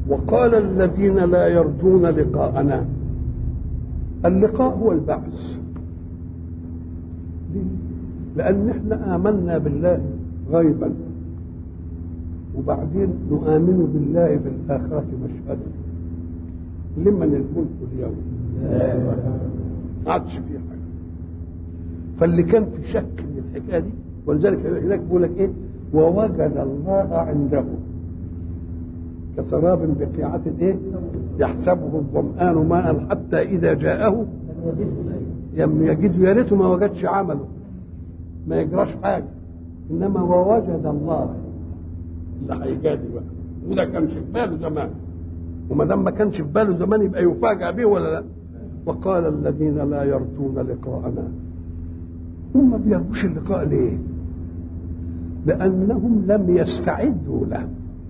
وقال الذين لا يرجون لقاءنا اللقاء هو البعث ليه؟ لأن احنا آمنا بالله غيبا وبعدين نؤمن بالله في الآخرة مشهدا لمن الملك اليوم ما عادش فيه حاجة فاللي كان في شك من الحكاية دي ولذلك هناك بيقول لك ايه ووجد الله عنده كسراب بقيعة ايه يحسبه الظمآن ماء حتى إذا جاءه لم يجد يا ريته ما وجدش عمله ما يجراش حاجة إنما ووجد الله اللي هيجادل بقى وده كان في باله زمان وما دام ما كانش في باله زمان يبقى يفاجأ به ولا لا وقال الذين لا يرجون لقاءنا هم ما بيرجوش اللقاء ليه لأنهم لم يستعدوا له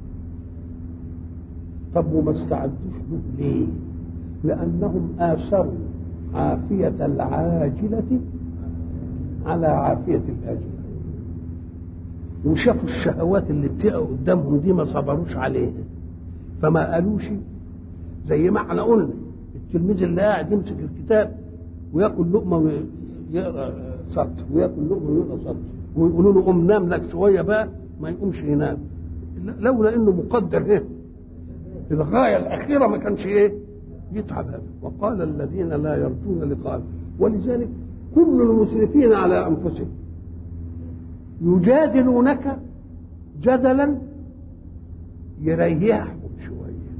طب وما استعدوش له ليه لأنهم آثروا عافية العاجلة على عافية الآجلة وشافوا الشهوات اللي بتقع قدامهم دي ما صبروش عليها فما قالوش زي ما احنا قلنا التلميذ اللي قاعد يمسك الكتاب وياكل لقمه ويقرا سطر وياكل لقمه ويقرا سطر ويقولوا له قوم نام لك شويه بقى ما يقومش ينام لولا انه مقدر ايه الغايه الاخيره ما كانش ايه يتعب هذا وقال الذين لا يرجون لقاء ولذلك كل المسرفين على انفسهم يجادلونك جدلا يريحهم شويه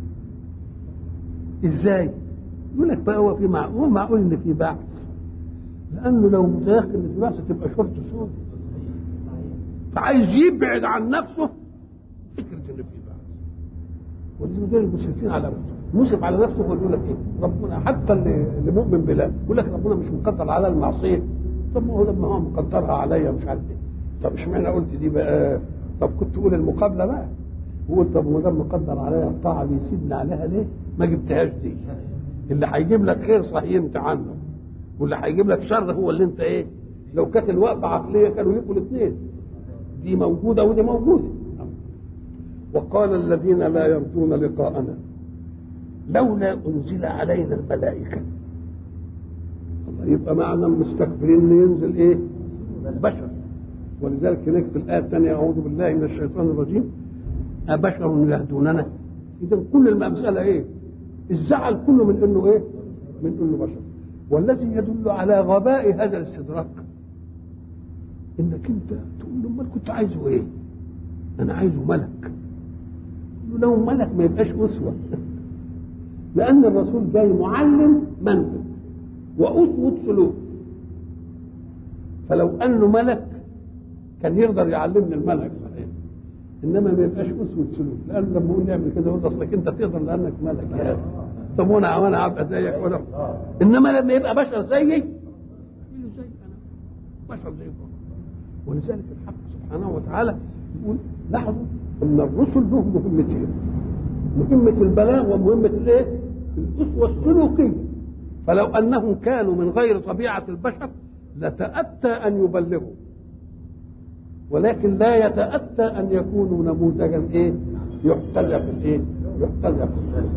ازاي يقول لك بقى هو في مع... هو معقول ان في بعث لانه لو متيقن ان في بعث تبقى شرط سود فعايز يبعد عن نفسه فكره ان في بعث ولذلك دول المسرفين على نفسه مسرف على نفسه هو يقول لك ايه ربنا حتى اللي, اللي مؤمن بالله يقول لك ربنا مش مقدر على المعصيه طب ما هو لما هو مقدرها عليا مش عارف ايه طب اشمعنى قلت دي بقى طب كنت تقول المقابله بقى وقول طب ما دام مقدر عليا الطاعه بيسيبني عليها ليه؟ ما جبتهاش دي اللي هيجيب لك خير صحيح انت عنه واللي هيجيب لك شر هو اللي انت ايه؟ لو كانت الوقفه عقليه كانوا يبقوا الاثنين دي موجوده ودي موجوده وقال الذين لا يرجون لقاءنا لولا انزل علينا الملائكه الله يبقى معنى مستكبرين ان ينزل ايه؟ بشر ولذلك هناك في الآية الثانية أعوذ بالله من الشيطان الرجيم أبشر يهدوننا إذا كل المسألة إيه؟ الزعل كله من إنه إيه؟ من إنه بشر والذي يدل على غباء هذا الاستدراك إنك أنت تقول له أمال كنت عايزه إيه؟ أنا عايزه ملك لو ملك ما يبقاش أسوة لأن الرسول جاي معلم منهج وأسوة سلوك فلو أنه ملك كان يقدر يعلمني المنهج صحيح انما ما يبقاش اسوه سلوك لان لما اقول نعمل كذا اقول اصلك انت تقدر لانك ملك يا اخي طب وانا وانا ابقى زيك وانا انما لما يبقى بشر زيي زي انا بشر زيكم ولذلك الحق سبحانه وتعالى يقول لاحظوا ان الرسل لهم مهمتين مهمه البلاغ ومهمه الايه؟ الاسوه السلوكيه فلو انهم كانوا من غير طبيعه البشر لتاتى ان يبلغوا ولكن لا يتأتى أن يكونوا نموذجا إيه؟ يحتذى في الإيه؟ يحتذى في السنة.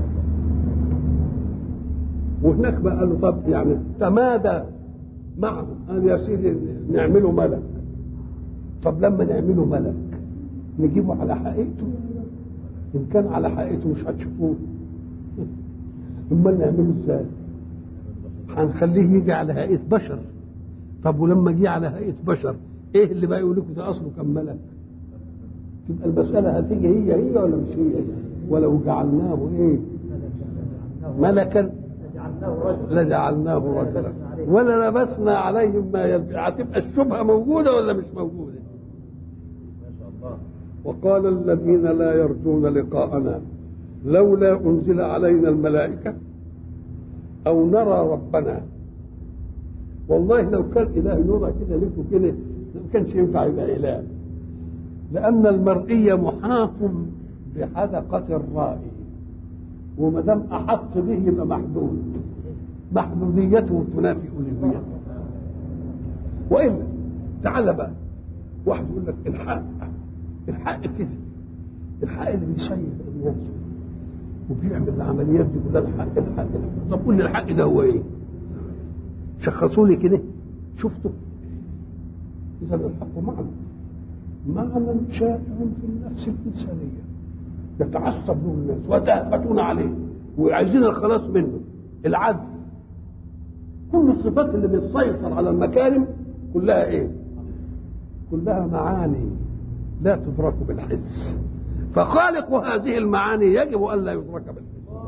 وهناك بقى قالوا طب يعني تمادى معهم قال يا سيدي نعمله ملك طب لما نعمله ملك نجيبه على حقيقته إن كان على حقيقته مش هتشوفوه امال نعمله ازاي؟ هنخليه يجي على هيئة بشر طب ولما جه على هيئة بشر ايه اللي بقى يقول لكم ده اصله كان ملك تبقى المساله هتيجي هي هي ولا مش هي هي ولو جعلناه ايه ملكا لجعلناه رجلا ولا لبسنا عليهم ما يلبس هتبقى الشبهه موجوده ولا مش موجوده وقال الذين لا يرجون لقاءنا لولا انزل علينا الملائكه او نرى ربنا والله لو كان اله يرى كده لكم كده ما كانش ينفع يبقى اله لان المرئي محاط بحدقه الرائي وما دام احط به يبقى محدود محدوديته تنافي الوهيته والا تعال بقى واحد يقول لك الحق الحق كده الحق اللي بيسيب الناس وبيعمل العمليات دي كلها الحق الحق الحق طب قول لي الحق ده هو ايه؟ شخصوا لي كده شفتوا؟ اذا الحق معنى معنى شائع في النفس الانسانيه يتعصب له الناس ويتهفتون عليه وعايزين الخلاص منه العدل كل الصفات اللي بتسيطر على المكارم كلها ايه؟ كلها معاني لا تدرك بالحس فخالق هذه المعاني يجب ان لا يدرك بالحس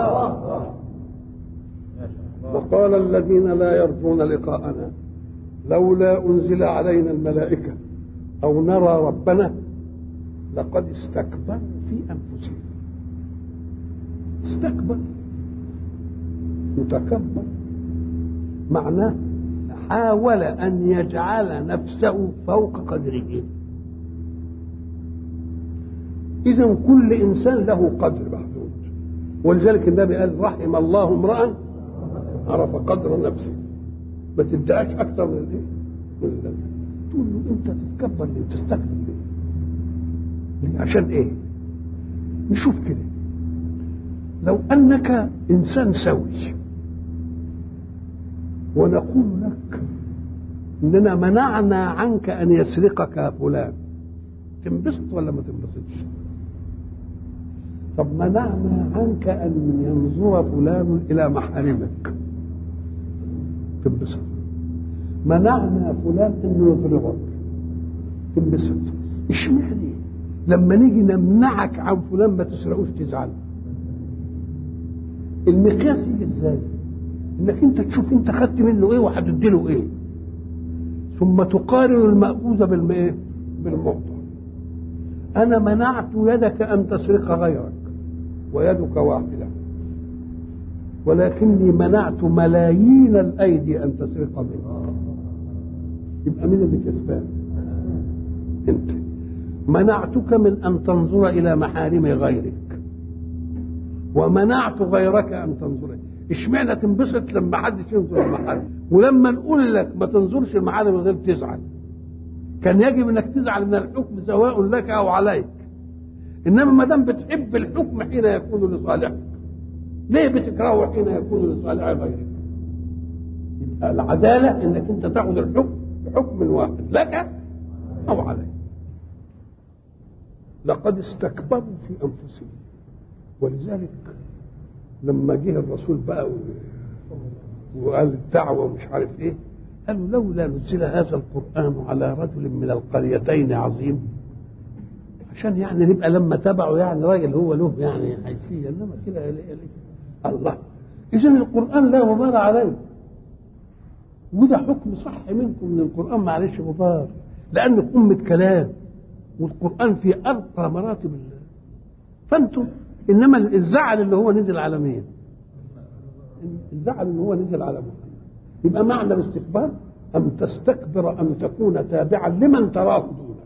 وقال الذين لا يرجون لقاءنا لولا انزل علينا الملائكه او نرى ربنا لقد استكبروا في انفسهم استكبر متكبر معناه حاول ان يجعل نفسه فوق قدره اذا كل انسان له قدر محدود ولذلك النبي قال رحم الله امرا عرف قدر نفسه ما تدعيش اكثر من الايه من الذي تقول له انت تتكبر ليه تستكبر ليه ليه عشان ايه نشوف كده لو انك انسان سوي ونقول لك اننا منعنا عنك ان يسرقك فلان تنبسط ولا ما تنبسطش طب منعنا عنك ان ينظر فلان الى محارمك تنبسط منعنا فلان انه يضربك تنبسط اشمعنى لما نيجي نمنعك عن فلان ما تسرقوش تزعل المقياس يجي ازاي انك انت تشوف انت خدت منه ايه وهتدي له ايه ثم تقارن المأخوذ بالماء بالمعطى انا منعت يدك ان تسرق غيرك ويدك واحده ولكني منعت ملايين الايدي ان تسرق منك يبقى مين اللي كسبان انت منعتك من ان تنظر الى محارم غيرك ومنعت غيرك ان تنظر اشمعنى تنبسط لما حد ينظر المحارم ولما نقول لك ما تنظرش المحارم غير تزعل كان يجب انك تزعل من الحكم سواء لك او عليك انما ما دام بتحب الحكم حين يكون لصالحك ليه بتكرهه حين يكون لصالح غيرك يبقى العداله انك انت تاخذ الحكم بحكم واحد لك او عليك لقد استكبروا في انفسهم ولذلك لما جه الرسول بقى وقال الدعوه ومش عارف ايه قالوا لولا نزل هذا القران على رجل من القريتين عظيم عشان يعني نبقى لما تبعه يعني راجل هو له يعني حيثيه انما كده الله اذا القران لا غبار عليه وده حكم صح منكم من القران معلش غبار لانه امه كلام والقران في ارقى مراتب الله فانتم انما الزعل اللي هو نزل على مين الزعل اللي هو نزل على محمد يبقى معنى الاستكبار ان تستكبر ان تكون تابعا لمن تراه دونك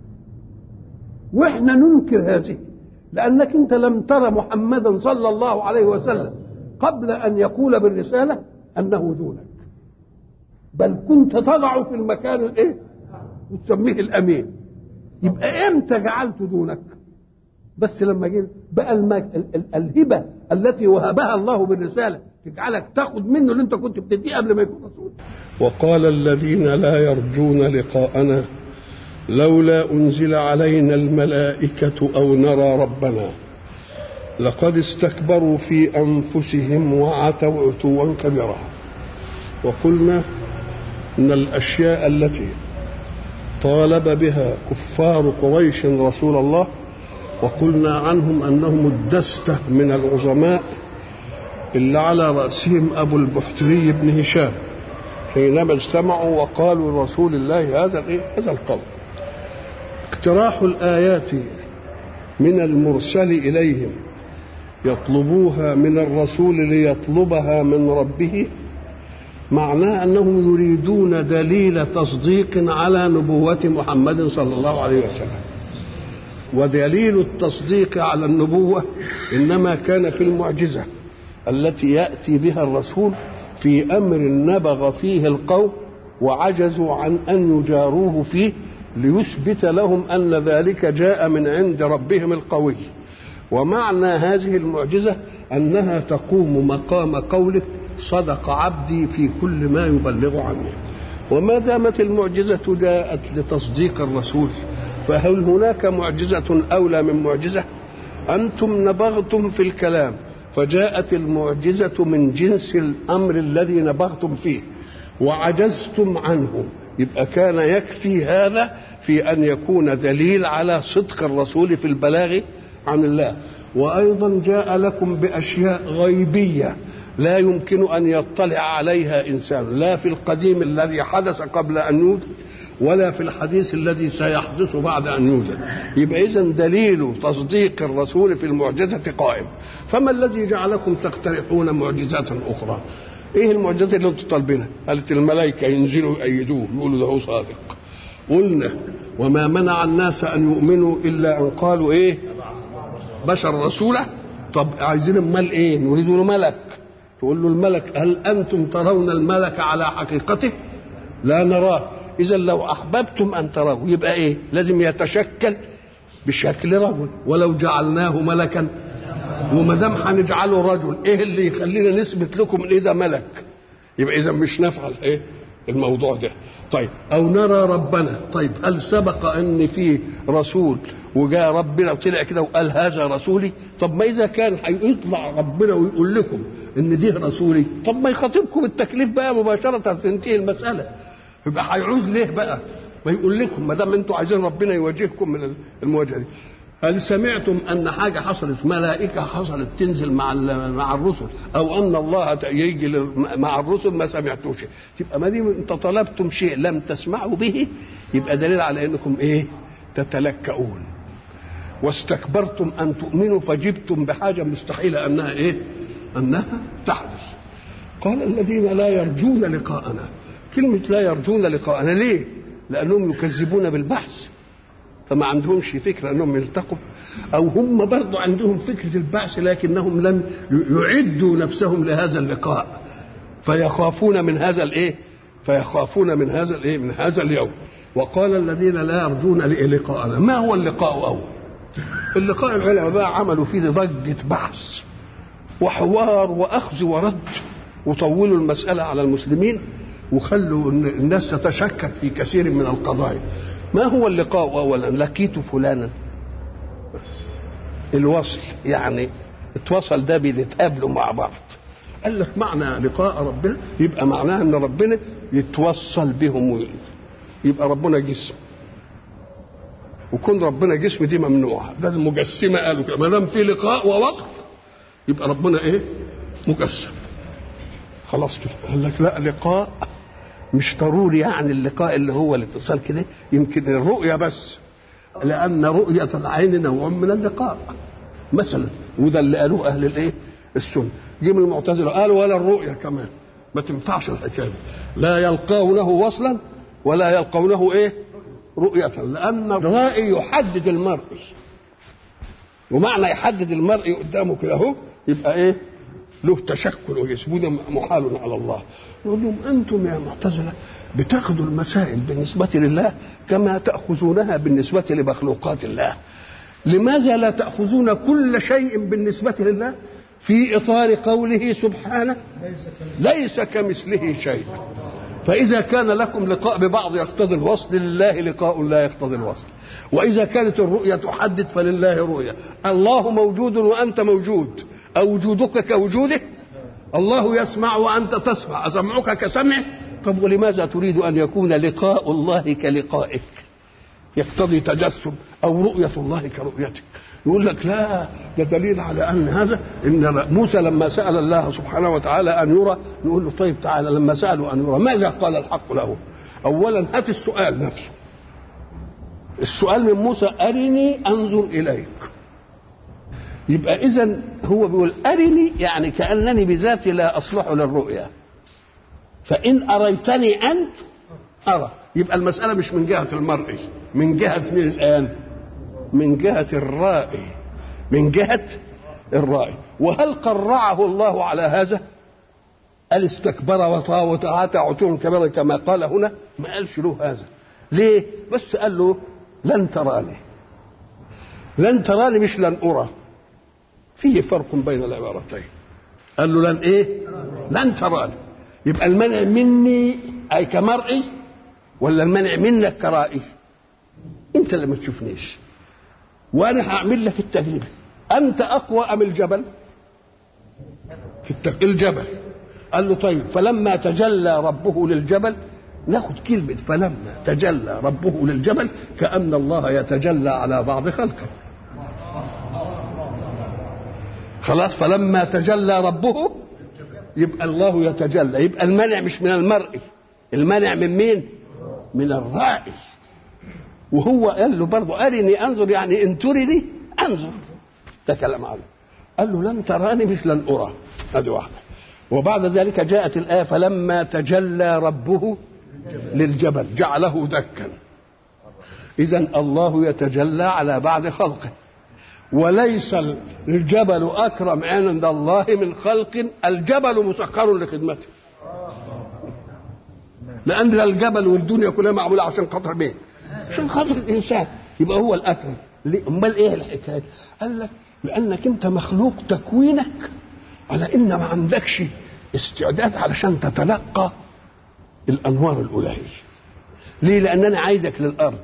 واحنا ننكر هذه لانك انت لم ترى محمدا صلى الله عليه وسلم قبل ان يقول بالرساله انه دونك بل كنت تضع في المكان الايه وتسميه الامين يبقى امتى جعلت دونك بس لما جه بقى المك... ال... ال... الهبه التي وهبها الله بالرساله تجعلك تاخد منه اللي انت كنت بتديه قبل ما يكون رسول وقال الذين لا يرجون لقاءنا لولا انزل علينا الملائكه او نرى ربنا لقد استكبروا في انفسهم وعتوا عتوا كبيرا وقلنا ان الاشياء التي طالب بها كفار قريش رسول الله وقلنا عنهم انهم الدسته من العظماء اللي على راسهم ابو البحتري بن هشام حينما اجتمعوا وقالوا لرسول الله هذا هذا القول اقتراح الايات من المرسل اليهم يطلبوها من الرسول ليطلبها من ربه معناه انهم يريدون دليل تصديق على نبوه محمد صلى الله عليه وسلم ودليل التصديق على النبوه انما كان في المعجزه التي ياتي بها الرسول في امر نبغ فيه القوم وعجزوا عن ان يجاروه فيه ليثبت لهم ان ذلك جاء من عند ربهم القوي ومعنى هذه المعجزة أنها تقوم مقام قولك صدق عبدي في كل ما يبلغ عني وما دامت المعجزة جاءت لتصديق الرسول فهل هناك معجزة أولى من معجزة أنتم نبغتم في الكلام فجاءت المعجزة من جنس الأمر الذي نبغتم فيه وعجزتم عنه يبقى كان يكفي هذا في أن يكون دليل على صدق الرسول في البلاغ عن الله وأيضا جاء لكم بأشياء غيبية لا يمكن أن يطلع عليها إنسان لا في القديم الذي حدث قبل أن يوجد ولا في الحديث الذي سيحدث بعد أن يوجد يبقى إذا دليل تصديق الرسول في المعجزة قائم فما الذي جعلكم تقترحون معجزات أخرى ايه المعجزات اللي انتم طالبينها؟ قالت الملائكه ينزلوا يأيدوه يقولوا ده هو صادق. قلنا وما منع الناس ان يؤمنوا الا ان قالوا ايه؟ بشر رسولا طب عايزين امال ايه؟ نريد له ملك تقول له الملك هل انتم ترون الملك على حقيقته؟ لا نراه اذا لو احببتم ان تروه يبقى ايه؟ لازم يتشكل بشكل رجل ولو جعلناه ملكا وما دام هنجعله رجل ايه اللي يخلينا نثبت لكم ان ايه ده ملك يبقى اذا مش نفعل ايه الموضوع ده طيب او نرى ربنا طيب هل سبق ان في رسول وجاء ربنا وطلع كده وقال هذا رسولي طب ما اذا كان هيطلع ربنا ويقول لكم ان دي رسولي طب ما يخاطبكم التكليف بقى مباشره تنتهي المساله يبقى هيعوز ليه بقى ما يقول لكم ما دام انتوا عايزين ربنا يواجهكم من المواجهه دي هل سمعتم ان حاجه حصلت ملائكه حصلت تنزل مع مع الرسل او ان الله يجي مع الرسل ما سمعتوش يبقى ما دام انت طلبتم شيء لم تسمعوا به يبقى دليل على انكم ايه تتلكؤون واستكبرتم ان تؤمنوا فجبتم بحاجه مستحيله انها ايه انها تحدث قال الذين لا يرجون لقاءنا كلمه لا يرجون لقاءنا ليه لانهم يكذبون بالبحث فما عندهمش فكرة أنهم يلتقوا أو هم برضو عندهم فكرة البعث لكنهم لم يعدوا نفسهم لهذا اللقاء فيخافون من هذا الإيه فيخافون من هذا الإيه من هذا اليوم وقال الذين لا يرجون لقاءنا ما هو اللقاء أول اللقاء العلماء بقى عملوا فيه ضجة بحث وحوار وأخذ ورد وطولوا المسألة على المسلمين وخلوا الناس تتشكك في كثير من القضايا ما هو اللقاء اولا لقيت فلانا الوصل يعني اتوصل ده بيتقابلوا مع بعض قال لك معنى لقاء ربنا يبقى معناه ان ربنا يتوصل بهم يبقى ربنا جسم وكون ربنا جسم دي ممنوعه ده المجسمه قالوا كده ما دام في لقاء ووصف يبقى ربنا ايه مجسم خلاص كده قال لك لا لقاء مش ضروري يعني اللقاء اللي هو الاتصال كده يمكن الرؤية بس لأن رؤية العين نوع من اللقاء مثلا وده اللي قالوه أهل الإيه؟ السنة جه من المعتزلة قالوا ولا الرؤية كمان ما تنفعش الحكاية لا يلقونه وصلا ولا يلقونه إيه؟ رؤية لأن الرائي يحدد المرء ومعنى يحدد المرء قدامه كده أهو يبقى إيه؟ له تشكل ويسبون محال على الله نقول لهم انتم يا معتزله بتاخذوا المسائل بالنسبه لله كما تاخذونها بالنسبه لمخلوقات الله لماذا لا تاخذون كل شيء بالنسبه لله في اطار قوله سبحانه ليس كمثله شيء فاذا كان لكم لقاء ببعض يقتضي الوصل لله لقاء لا يقتضي الوصل واذا كانت الرؤيه تحدد فلله رؤيه الله موجود وانت موجود أو وجودك كوجوده الله يسمع وأنت تسمع أسمعك كسمعه طب ولماذا تريد أن يكون لقاء الله كلقائك يقتضي تجسم أو رؤية الله كرؤيتك يقول لك لا ده دليل على أن هذا إن موسى لما سأل الله سبحانه وتعالى أن يرى نقول له طيب تعالى لما سألوا أن يرى ماذا قال الحق له أولا هات السؤال نفسه السؤال من موسى أرني أنظر إليك يبقى اذا هو بيقول ارني يعني كانني بذاتي لا اصلح للرؤيا فان اريتني انت ارى يبقى المساله مش من جهه المرئي من جهه من الان من جهه الرائي من جهه الرائي وهل قرعه الله على هذا قال استكبر وطا وتعاتى عتوم كبيرا كما قال هنا ما قالش له هذا ليه بس قال له لن تراني لن تراني مش لن ارى فيه فرق بين العبارتين قال له لن ايه لن تراني يبقى المنع مني اي كمرئي ولا المنع منك كرائي انت اللي ما تشوفنيش وانا هعمل لك التجربه انت اقوى ام الجبل في التج... الجبل قال له طيب فلما تجلى ربه للجبل ناخد كلمة فلما تجلى ربه للجبل كأن الله يتجلى على بعض خلقه خلاص فلما تجلى ربه يبقى الله يتجلى يبقى المنع مش من المرء المنع من مين من الرائي وهو قال له برضه أرني أنظر يعني إن ترني أنظر ده كلام عظيم قال له لن تراني مش لن أرى هذه واحدة وبعد ذلك جاءت الآية فلما تجلى ربه للجبل جعله دكا إذا الله يتجلى على بعض خلقه وليس الجبل أكرم عند الله من خلق الجبل مسخر لخدمته لأن الجبل والدنيا كلها معمولة عشان خاطر مين؟ عشان خاطر الإنسان يبقى هو الأكرم أمال إيه الحكاية؟ قال لك لأنك أنت مخلوق تكوينك على إن ما عندكش استعداد علشان تتلقى الانوار الالهيه ليه لان انا عايزك للارض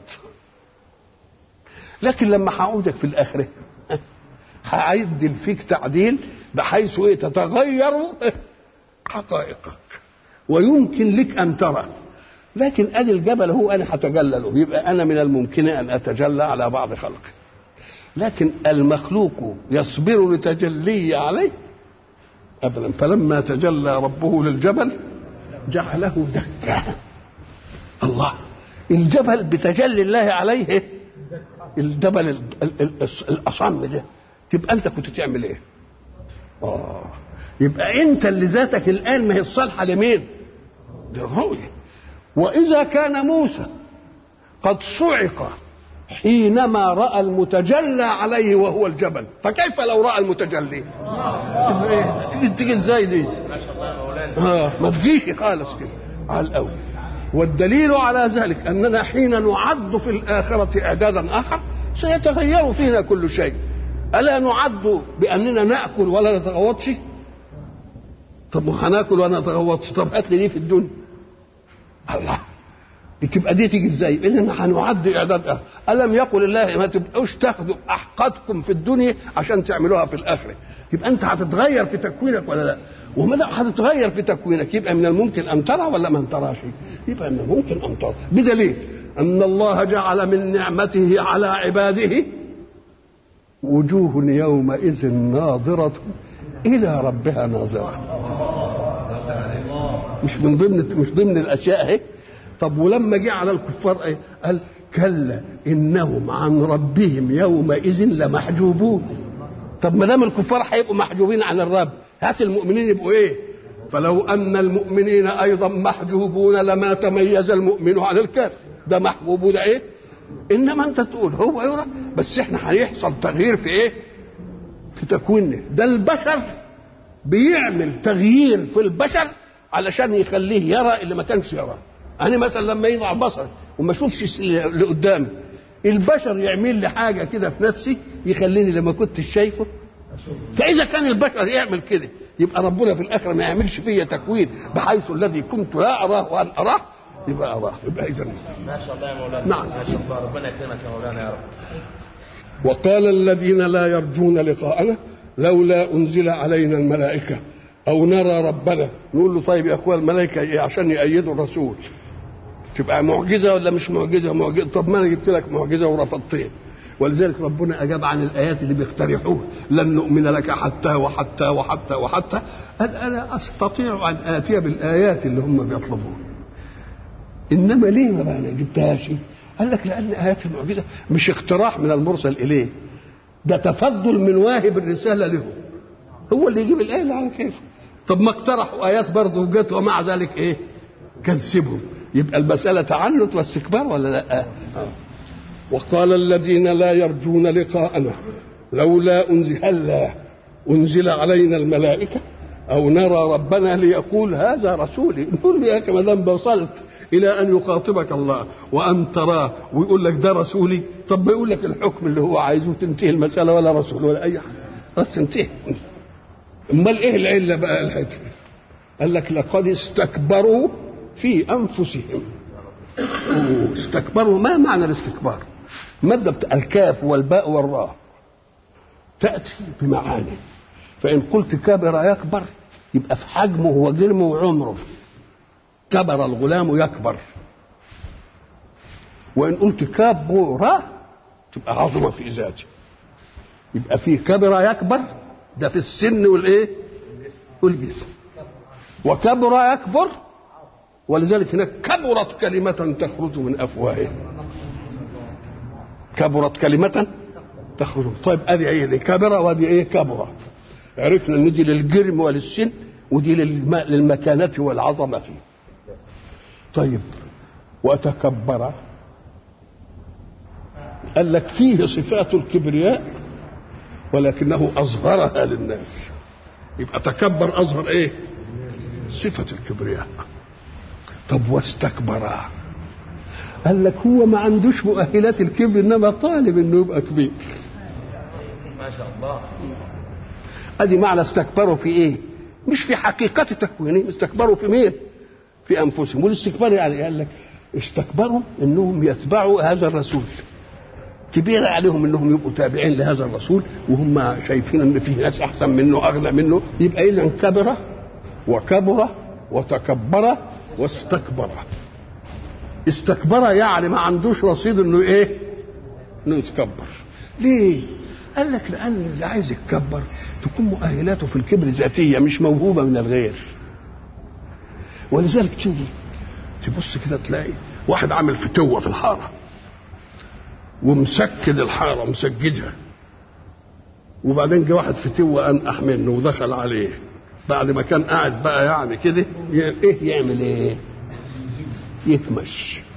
لكن لما هعودك في الاخره هعدل فيك تعديل بحيث ايه تتغير حقائقك ويمكن لك ان ترى لكن ادي الجبل هو انا هتجلى له يبقى انا من الممكن ان اتجلى على بعض خلقي لكن المخلوق يصبر لتجلي عليه ابدا فلما تجلى ربه للجبل جعله دكا الله الجبل بتجلي الله عليه الجبل الاصم ده تبقى انت كنت تعمل ايه اه يبقى انت اللي ذاتك الان ما هي الصالحه لمين للرؤيه واذا كان موسى قد صعق حينما راى المتجلى عليه وهو الجبل فكيف لو راى المتجلي إيه؟ تيجي تيجي ازاي دي آه ما تجيش خالص كده على الاول والدليل على ذلك اننا حين نعد في الاخره اعدادا اخر سيتغير فينا كل شيء الا نعد باننا ناكل ولا نتغوطش طب ما هناكل ولا نتغوطش طب هات لي دي في الدنيا الله تبقى دي تيجي ازاي؟ اذا هنعد اعداد اخر الم يقل الله ما تبقوش تاخدوا احقادكم في الدنيا عشان تعملوها في الاخره يبقى انت هتتغير في تكوينك ولا لا؟ وما دام هتتغير في تكوينك يبقى من الممكن ان ترى ولا ما تراش يبقى من الممكن ان ترى بدليل ان الله جعل من نعمته على عباده وجوه يومئذ ناظرة إلى ربها ناظرة مش من ضمن مش ضمن الأشياء هيك طب ولما جه على الكفار ايه قال كلا انهم عن ربهم يومئذ لمحجوبون طب ما دام الكفار هيبقوا محجوبين عن الرب هات المؤمنين يبقوا ايه فلو ان المؤمنين ايضا محجوبون لما تميز المؤمن عن الكافر ده محجوب ده ايه انما انت تقول هو يرى بس احنا هيحصل تغيير في ايه في تكوينه ده البشر بيعمل تغيير في البشر علشان يخليه يرى اللي ما كانش يراه انا مثلا لما يضع بصري وما اشوفش اللي قدامي البشر يعمل لي حاجه كده في نفسي يخليني لما كنت شايفه فاذا كان البشر يعمل كده يبقى ربنا في الاخره ما يعملش فيا تكوين بحيث الذي كنت لا اراه وان اراه يبقى اراه يبقى اذا ما شاء الله يا مولانا نعم. ما شاء الله ربنا يكرمك يا مولانا يا رب وقال الذين لا يرجون لقاءنا لولا انزل علينا الملائكه او نرى ربنا نقول له طيب يا اخويا الملائكه ايه عشان يأيدوا الرسول تبقى معجزه ولا مش معجزه معجزه طب ما انا جبت لك معجزه ورفضتين ولذلك ربنا اجاب عن الايات اللي بيقترحوها لن نؤمن لك حتى وحتى وحتى وحتى قال انا استطيع ان اتي بالايات اللي هم بيطلبوها انما ليه ما بقى جبتهاش قال لك لان ايات المعجزه مش اقتراح من المرسل اليه ده تفضل من واهب الرساله له هو اللي يجيب الايه اللي على كيفه طب ما اقترحوا ايات برضه وجت ومع ذلك ايه كذبهم يبقى المساله تعنت واستكبار ولا لا وقال الذين لا يرجون لقاءنا لولا انزل هلا انزل علينا الملائكه او نرى ربنا ليقول هذا رسولي نقول له يا اخي ما دام وصلت الى ان يخاطبك الله وان تراه ويقول لك ده رسولي طب ما يقول لك الحكم اللي هو عايزه تنتهي المساله ولا رسول ولا اي حاجه خلاص تنتهي امال ايه العله بقى الحته قال لك لقد استكبروا في انفسهم أوه، استكبروا ما معنى الاستكبار مادة بتاع الكاف والباء والراء تأتي بمعاني فإن قلت كبر يكبر يبقى في حجمه وجرمه وعمره كبر الغلام يكبر وإن قلت كبر تبقى عظمة في ذاته يبقى في كبر يكبر ده في السن والإيه والجسم وكبر يكبر ولذلك هناك كبرت كلمة تخرج من أفواههم كبرت كلمة تخرج طيب ادي ايه دي كبرة وادي ايه كبرة عرفنا ان دي للجرم وللسن ودي للم... للمكانة والعظمة طيب وتكبر قال لك فيه صفات الكبرياء ولكنه اظهرها للناس يبقى تكبر اظهر ايه صفة الكبرياء طب واستكبر قال لك هو ما عندوش مؤهلات الكبر انما طالب انه يبقى كبير ما شاء الله ادي معنى استكبروا في ايه مش في حقيقة تكوينهم استكبروا في مين في انفسهم والاستكبار يعني قال لك استكبروا انهم يتبعوا هذا الرسول كبير عليهم انهم يبقوا تابعين لهذا الرسول وهم شايفين ان في ناس احسن منه اغنى منه يبقى اذا كبر وكبر وتكبر واستكبر استكبر يعني ما عندوش رصيد انه ايه انه يتكبر ليه قال لك لان اللي عايز يتكبر تكون مؤهلاته في الكبر ذاتيه مش موهوبه من الغير ولذلك تيجي تبص كده تلاقي واحد عامل فتوه في الحاره ومسكد الحاره مسجدها وبعدين جه واحد فتوه انقح منه ودخل عليه بعد ما كان قاعد بقى يعني كده ي- ايه يعمل ايه يكمش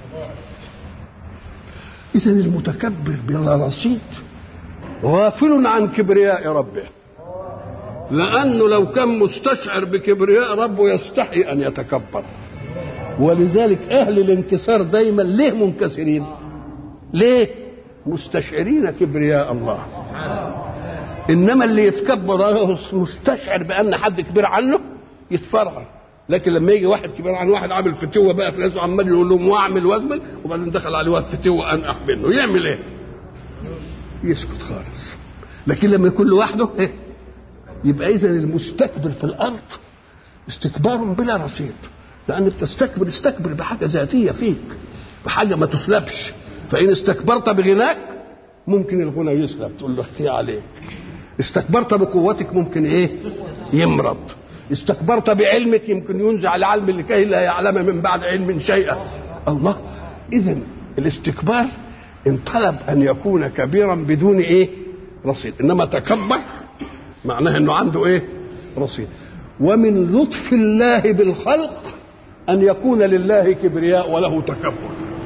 اذا المتكبر بلا رصيد غافل عن كبرياء ربه لانه لو كان مستشعر بكبرياء ربه يستحي ان يتكبر ولذلك اهل الانكسار دايما ليه منكسرين ليه مستشعرين كبرياء الله انما اللي يتكبر هو مستشعر بان حد كبير عنه يتفرع لكن لما يجي واحد كبير عن واحد عامل فتوه بقى في ناس عمال يقول لهم واعمل واجمل وبعدين دخل عليه واحد فتوه انقح منه يعمل ايه؟ يسكت خالص لكن لما يكون لوحده إيه؟ يبقى اذا المستكبر في الارض استكبار بلا رصيد لان بتستكبر استكبر بحاجه ذاتيه فيك بحاجه ما تسلبش فان استكبرت بغناك ممكن الغنى يسلب تقول له اختي عليك استكبرت بقوتك ممكن ايه يمرض استكبرت بعلمك يمكن ينزع العلم لكي لا يعلم من بعد علم شيئا الله اذا الاستكبار ان طلب ان يكون كبيرا بدون ايه رصيد انما تكبر معناه انه عنده ايه رصيد ومن لطف الله بالخلق ان يكون لله كبرياء وله تكبر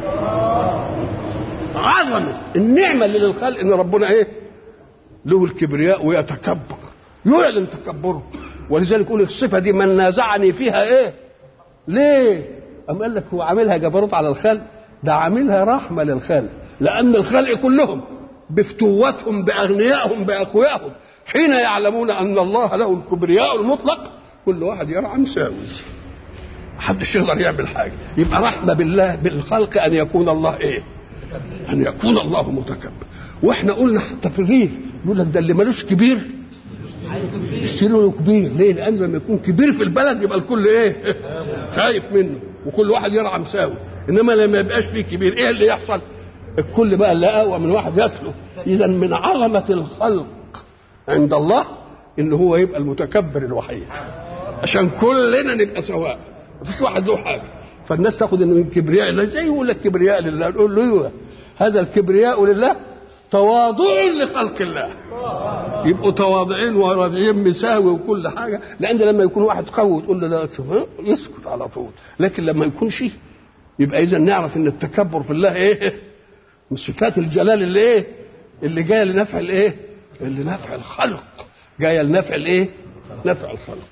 عظمه النعمه اللي للخلق ان ربنا ايه له الكبرياء ويتكبر يعلن تكبره ولذلك يقول الصفه دي من نازعني فيها ايه ليه أم قال لك هو عاملها جبروت على الخلق ده عاملها رحمه للخلق لان الخلق كلهم بفتوتهم باغنيائهم باقويائهم حين يعلمون ان الله له الكبرياء المطلق كل واحد يرعى مساوي محدش يقدر يعمل حاجه يبقى رحمه بالله بالخلق ان يكون الله ايه ان يكون الله متكبر واحنا قلنا حتى في الريف يقول لك ده اللي ملوش كبير يشتروا كبير ليه لان لما يكون كبير في البلد يبقى الكل ايه خايف منه وكل واحد يرعى مساوي انما لما يبقاش فيه كبير ايه اللي يحصل الكل بقى اللي اقوى من واحد ياكله اذا من عظمه الخلق عند الله ان هو يبقى المتكبر الوحيد عشان كلنا نبقى سواء مفيش واحد له حاجه فالناس تاخد انه من كبرياء الله زي يقول لك كبرياء لله نقول له ايوه هذا الكبرياء لله تواضع لخلق الله يبقوا تواضعين وراضعين مساوي وكل حاجه لان لما يكون واحد قوي تقول له ده يسكت على طول لكن لما يكون شيء يبقى اذا نعرف ان التكبر في الله ايه من صفات الجلال اللي ايه اللي جايه لنفع الايه اللي نفع الخلق جايه لنفع الايه نفع الخلق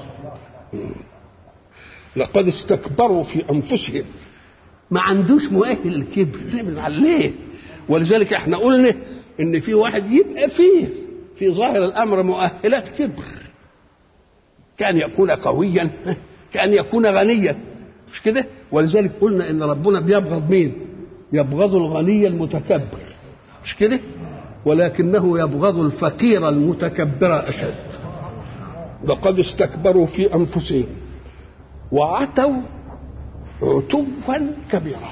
لقد استكبروا في انفسهم ما عندوش مؤهل الكبر تعمل على ليه ولذلك احنا قلنا ان في واحد يبقى فيه في ظاهر الامر مؤهلات كبر كان يكون قويا كان يكون غنيا مش كده ولذلك قلنا ان ربنا بيبغض مين يبغض الغني المتكبر مش كده ولكنه يبغض الفقير المتكبر اشد لقد استكبروا في انفسهم وعتوا عتوا كبيرا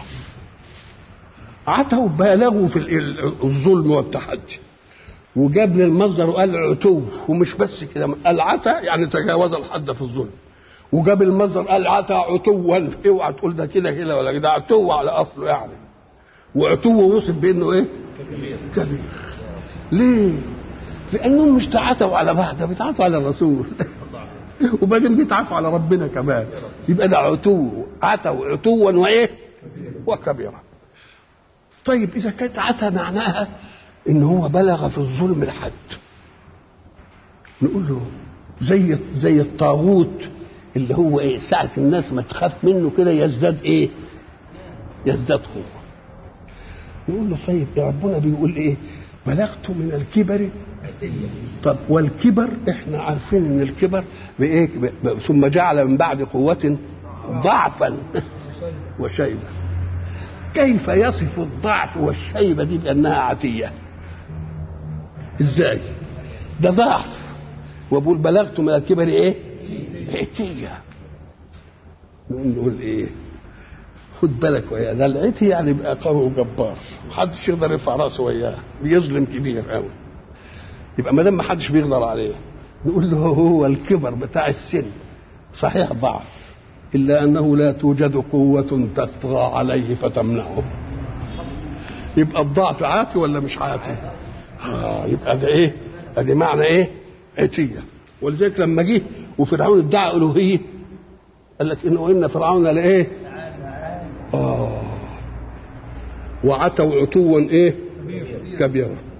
عتوا بالغوا في الظلم والتحدي وجاب للمصدر وقال عتو ومش بس كده قال عتا يعني تجاوز الحد في الظلم وجاب المصدر قال عتا عتوا اوعى تقول ده كده كده ولا كده عتو على اصله يعني وعتو وصف بانه ايه؟ كبير كبير ليه؟ لانهم مش تعاتوا على بعض ده بيتعاتوا على الرسول وبعدين بيتعاتوا على ربنا كمان يبقى ده عتو عتوا عتوا وايه؟ وكبيرا طيب اذا كانت عتا معناها ان هو بلغ في الظلم الحد نقول له زي زي الطاغوت اللي هو ايه ساعة الناس ما تخاف منه كده يزداد ايه يزداد قوة نقول له طيب يا ربنا بيقول ايه بلغت من الكبر طب والكبر احنا عارفين ان الكبر بايه ثم جعل من بعد قوة ضعفا وشيبة كيف يصف الضعف والشيبة دي بأنها عتية ازاي ده ضعف وبقول بلغت من الكبر ايه عتية نقول ايه خد بالك وياه ده العتي يعني يبقى قوي وجبار محدش يقدر يرفع راسه وياه بيظلم كبير قوي يبقى ما دام ما حدش بيقدر عليه نقول له هو الكبر بتاع السن صحيح ضعف إلا أنه لا توجد قوة تطغى عليه فتمنعه يبقى الضعف عاتي ولا مش عاتي آه يبقى ده ايه ادي معنى ايه عتية ولذلك لما جه وفرعون ادعى الوهية قال لك انه ان فرعون لايه اه وعتوا عتوا ايه كبيرا